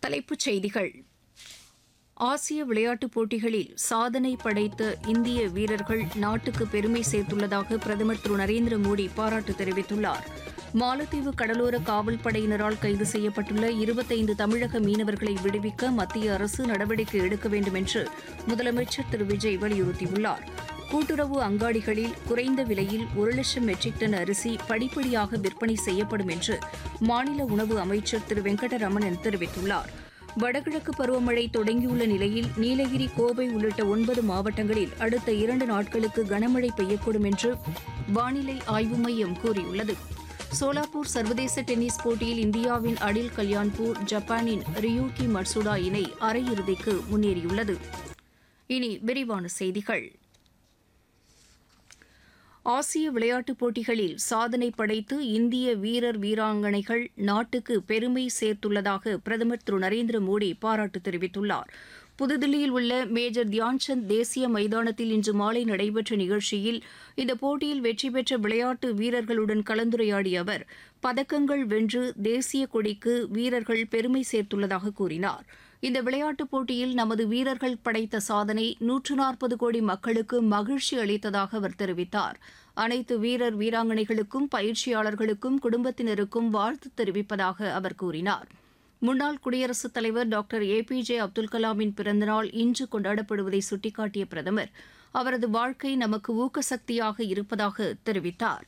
தலைப்புச் செய்திகள் ஆசிய விளையாட்டுப் போட்டிகளில் சாதனை படைத்த இந்திய வீரர்கள் நாட்டுக்கு பெருமை சேர்த்துள்ளதாக பிரதமர் திரு நரேந்திர மோடி பாராட்டு தெரிவித்துள்ளார் மாலத்தீவு கடலோர காவல் படையினரால் கைது செய்யப்பட்டுள்ள இருபத்தைந்து தமிழக மீனவர்களை விடுவிக்க மத்திய அரசு நடவடிக்கை எடுக்க வேண்டும் என்று முதலமைச்சர் திரு விஜய் வலியுறுத்தியுள்ளார் கூட்டுறவு அங்காடிகளில் குறைந்த விலையில் ஒரு லட்சம் மெட்ரிக் டன் அரிசி படிப்படியாக விற்பனை செய்யப்படும் என்று மாநில உணவு அமைச்சர் திரு வெங்கடரமணன் தெரிவித்துள்ளார் வடகிழக்கு பருவமழை தொடங்கியுள்ள நிலையில் நீலகிரி கோவை உள்ளிட்ட ஒன்பது மாவட்டங்களில் அடுத்த இரண்டு நாட்களுக்கு கனமழை பெய்யக்கூடும் என்று வானிலை ஆய்வு மையம் கூறியுள்ளது சோலாப்பூர் சர்வதேச டென்னிஸ் போட்டியில் இந்தியாவின் அடில் கல்யாண்பூர் ஜப்பானின் ரியூகி மட்சுடா இணை அரையிறுதிக்கு முன்னேறியுள்ளது இனி விரிவான செய்திகள் ஆசிய விளையாட்டுப் போட்டிகளில் சாதனை படைத்து இந்திய வீரர் வீராங்கனைகள் நாட்டுக்கு பெருமை சேர்த்துள்ளதாக பிரதமர் திரு நரேந்திர மோடி பாராட்டு தெரிவித்துள்ளார் புதுதில்லியில் உள்ள மேஜர் தியான்சந்த் தேசிய மைதானத்தில் இன்று மாலை நடைபெற்ற நிகழ்ச்சியில் இந்த போட்டியில் வெற்றி பெற்ற விளையாட்டு வீரர்களுடன் கலந்துரையாடிய அவர் பதக்கங்கள் வென்று தேசிய கொடிக்கு வீரர்கள் பெருமை சேர்த்துள்ளதாக கூறினார் இந்த விளையாட்டுப் போட்டியில் நமது வீரர்கள் படைத்த சாதனை நூற்று நாற்பது கோடி மக்களுக்கு மகிழ்ச்சி அளித்ததாக அவர் தெரிவித்தார் அனைத்து வீரர் வீராங்கனைகளுக்கும் பயிற்சியாளர்களுக்கும் குடும்பத்தினருக்கும் வாழ்த்து தெரிவிப்பதாக அவர் கூறினார் முன்னாள் குடியரசுத் தலைவர் doctor A P J Abdul கலாமின் பிறந்தநாள் இன்று கொண்டாடப்படுவதை சுட்டிக்காட்டிய பிரதமர் அவரது வாழ்க்கை நமக்கு ஊக்கசக்தியாக இருப்பதாக தெரிவித்தார்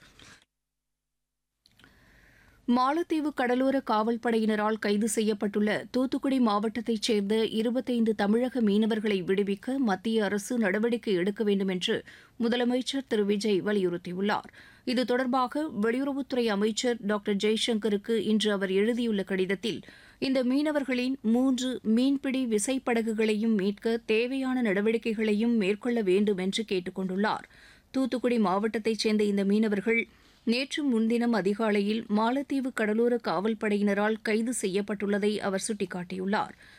மாலத்தீவு கடலோர காவல் படையினரால் கைது செய்யப்பட்டுள்ள தூத்துக்குடி மாவட்டத்தைச் சேர்ந்த இருபத்தைந்து தமிழக மீனவர்களை விடுவிக்க மத்திய அரசு நடவடிக்கை எடுக்க வேண்டும் என்று முதலமைச்சர் திரு விஜய் வலியுறுத்தியுள்ளார் இது தொடர்பாக வெளியுறவுத்துறை அமைச்சர் டாக்டர் ஜெய்சங்கருக்கு இன்று அவர் எழுதியுள்ள கடிதத்தில் இந்த மீனவர்களின் மூன்று மீன்பிடி விசைப்படகுகளையும் மீட்க தேவையான நடவடிக்கைகளையும் மேற்கொள்ள வேண்டும் என்று கேட்டுக் கொண்டுள்ளார் தூத்துக்குடி மாவட்டத்தைச் சேர்ந்த இந்த மீனவர்கள் நேற்று முன்தினம் அதிகாலையில் மாலத்தீவு கடலோர காவல் படையினரால் கைது செய்யப்பட்டுள்ளதை அவர் சுட்டிக்காட்டியுள்ளார்